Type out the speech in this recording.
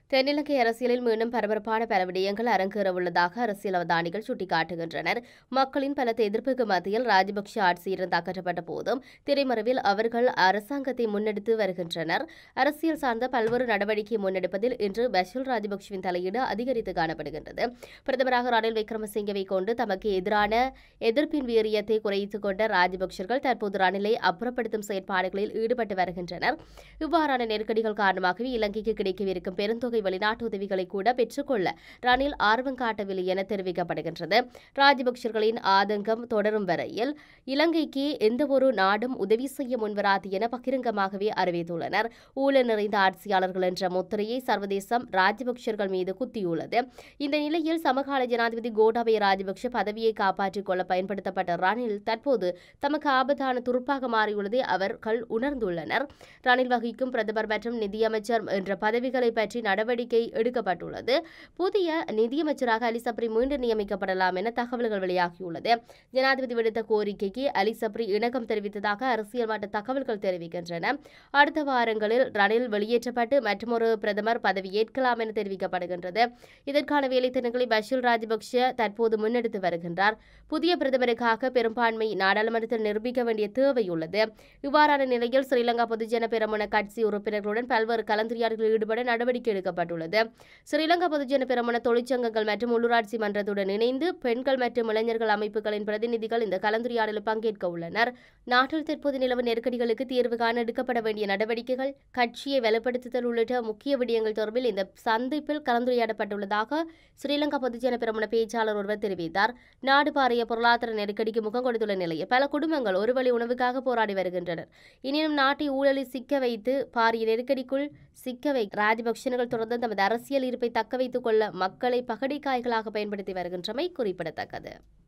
தென்னிலங்கை அரசியலில் மீண்டும் பரபரப்பான பல விடயங்கள் அரங்கேறவுள்ளதாக அரசியல் அவதானிகள் சுட்டிக்காட்டுகின்றனர் மக்களின் பலத்த எதிர்ப்புக்கு மத்தியில் ராஜபக்ஷ ஆட்சியிலிருந்து அகற்றப்பட்ட போதும் திரைமறைவில் அவர்கள் அரசாங்கத்தை முன்னெடுத்து வருகின்றனர் அரசியல் சார்ந்த பல்வேறு நடவடிக்கை முன்னெடுப்பதில் இன்று பஷில் ராஜபக்ஷவின் தலையீடு அதிகரித்து காணப்படுகின்றது பிரதமராக ரணில் விக்ரமசிங்கவை கொண்டு தமக்கு எதிரான எதிர்ப்பின் வீரியத்தை குறைத்துக் கொண்ட ராஜபக்ஷர்கள் தற்போது ரணிலை அப்புறப்படுத்தும் செயற்பாடுகளில் ஈடுபட்டு வருகின்றனர் இவ்வாறான நெருக்கடிகள் காரணமாகவே இலங்கைக்கு கிடைக்கவிருக்கும் பெருந்தொகை வெளிநாட்டு உதவிகளை கூட பெற்றுக்கொள்ள ரணில் ஆர்வம் காட்டவில்லை என தெரிவிக்கப்படுகின்றது ராஜபக்சர்களின் ஆதங்கம் தொடரும் வரையில் இலங்கைக்கு எந்தவொரு நாடும் உதவி செய்ய முன்வராது என பகிரங்கமாகவே அறிவித்துள்ளனர் ஊழல் நிறைந்த ஆட்சியாளர்கள் என்ற முத்திரையை சர்வதேசம் ராஜபக்சர்கள் மீது குத்தியுள்ளது இந்த நிலையில் சமகால ஜனாதிபதி கோட்டாபய ராஜபக்ஷ பதவியை காப்பாற்றிக் கொள்ள பயன்படுத்தப்பட்ட ரணில் தற்போது தமக்கு ஆபத்தான துருப்பாக மாறியுள்ளதை அவர்கள் உணர்ந்துள்ளனர் ரணில் வகிக்கும் பிரதமர் மற்றும் நிதியமைச்சர் என்ற பதவிகளை பற்றி நடவடிக்கை எடுக்கப்பட்டுள்ளது புதிய நிதியமைச்சராக அலி சப்ரி மீண்டும் நியமிக்கப்படலாம் என தகவல்கள் வெளியாகியுள்ளது ஜனாதிபதி விடுத்த கோரிக்கைக்கு அலி சப்ரி இணக்கம் தெரிவித்ததாக அரசியல் மட்ட தகவல்கள் தெரிவிக்கின்றன அடுத்த வாரங்களில் ரணில் வெளியேற்றப்பட்டு மற்றொரு பிரதமர் பதவி ஏற்கலாம் என தெரிவிக்கப்படுகின்றது இதற்கான வேலைத்திட்டங்களை பஷீல் ராஜபக்ஷ தற்போது முன்னெடுத்து வருகின்றார் புதிய பிரதமருக்காக பெரும்பான்மை நாடாளுமன்றத்தில் நிரூபிக்க வேண்டிய தேவை உள்ளது இவ்வாறான நிலையில் ஸ்ரீலங்கா பொதுஜன பெரமுன கட்சி உறுப்பினர்களுடன் பல்வேறு கலந்துரையாடல்களில் ஈடுபட நடவடிக்கை எடுக்கப்பட்டுள்ளது ஸ்ரீலங்கா பொதுஜன பெரமுன தொழிற்சங்கங்கள் மற்றும் உள்ளூராட்சி மன்றத்துடன் இணைந்து பெண்கள் மற்றும் இளைஞர்கள் அமைப்புகளின் பிரதிநிதிகள் இந்த கலந்துரையாடலில் பங்கேற்க உள்ளனர் நாட்டில் தற்போது நிலவும் நெருக்கடிகளுக்கு தீர்வு காண எடுக்கப்பட வேண்டிய நடவடிக்கைகள் கட்சியை வலுப்படுத்துதல் உள்ளிட்ட முக்கிய விடயங்கள் தொடர்பில் இந்த சந்திப்பில் கலந்துரையாடப்பட்டுள்ளதாக ஸ்ரீலங்கா பொதுஜன பெரமுன பேச்சாளர் ஒருவர் தெரிவித்தார் நாடு பாரிய பொருளாதார நெருக்கடிக்கு முகம் கொடுத்துள்ள நிலையில் பல குடும்பங்கள் ஒரு வழி உணவுக்காக போராடி வருகின்றனர் எனினும் நாட்டை ஊழலில் சிக்க வைத்து பாரிய நெருக்கடிக்குள் சிக்க வை ராஜபக்சர்கள் தொடர்ந்து தமது அரசியல் இருப்பை தக்க வைத்துக் கொள்ள மக்களை பகடைக்காய்களாக பயன்படுத்தி வருகின்றமை குறிப்பிடத்தக்கது